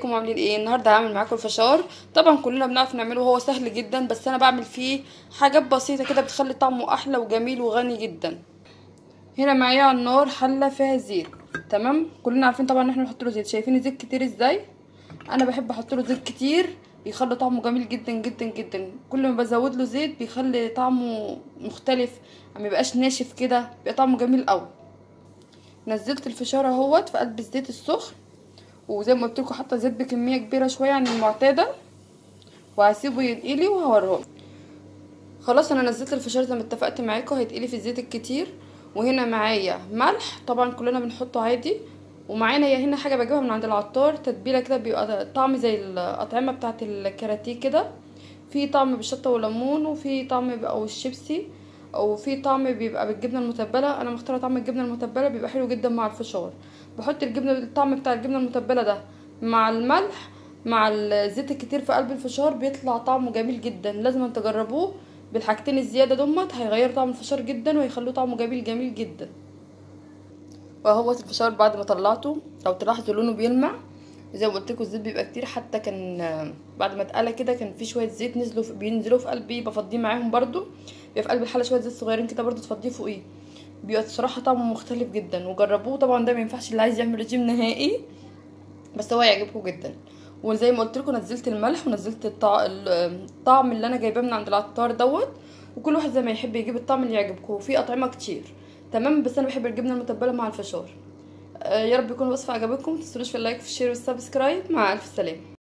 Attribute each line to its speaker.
Speaker 1: ازيكم عاملين ايه النهارده هعمل معاكم الفشار طبعا كلنا بنعرف نعمله وهو سهل جدا بس انا بعمل فيه حاجات بسيطه كده بتخلي طعمه احلى وجميل وغني جدا هنا معايا على النار حله فيها زيت تمام كلنا عارفين طبعا ان احنا نحط له زيت شايفين الزيت كتير ازاي انا بحب احط له زيت كتير بيخلي طعمه جميل جدا جدا جدا كل ما بزود له زيت بيخلي طعمه مختلف ما يبقاش ناشف كده بيبقى طعمه جميل قوي نزلت الفشار اهوت في قلب الزيت السخن وزي ما قلت لكم حاطه زيت بكميه كبيره شويه عن المعتاده وهسيبه ينقلي وهوريه خلاص انا نزلت الفشار زي ما اتفقت معاكم هيتقلي في الزيت الكتير وهنا معايا ملح طبعا كلنا بنحطه عادي ومعانا يا هنا حاجه بجيبها من عند العطار تتبيله كده بيبقى طعم زي الاطعمه بتاعه الكاراتيه كده في طعم بالشطه والليمون وفي طعم او الشيبسي او في طعم بيبقى بالجبنه المتبله انا مختاره طعم الجبنه المتبله بيبقى حلو جدا مع الفشار بحط الجبنه الطعم بتاع الجبنه المتبله ده مع الملح مع الزيت الكتير في قلب الفشار بيطلع طعمه جميل جدا لازم تجربوه بالحاجتين الزياده دمت هيغيروا طعم الفشار جدا ويخلوه طعمه جميل جميل جدا وهو الفشار بعد ما طلعته لو تلاحظوا لونه بيلمع زي ما قلت لكم الزيت بيبقى كتير حتى كان بعد ما اتقلى كده كان في شويه زيت نزلوا في بينزلوا في قلبي بفضيه معاهم برده بيبقى في قلب الحله شويه زيت صغيرين كده برده تفضيه فوقيه بيبقى الصراحه طعمه مختلف جدا وجربوه طبعا ده ما ينفعش اللي عايز يعمل رجيم نهائي بس هو يعجبكم جدا وزي ما قلت لكم نزلت الملح ونزلت الطع... الطعم اللي انا جايباه من عند العطار دوت وكل واحد زي ما يحب يجيب الطعم اللي يعجبكم وفي اطعمه كتير تمام بس انا بحب الجبنه المتبله مع الفشار آه يا رب يكون الوصفه عجبتكم متنسوش في اللايك في الشير والسبسكرايب مع الف سلامه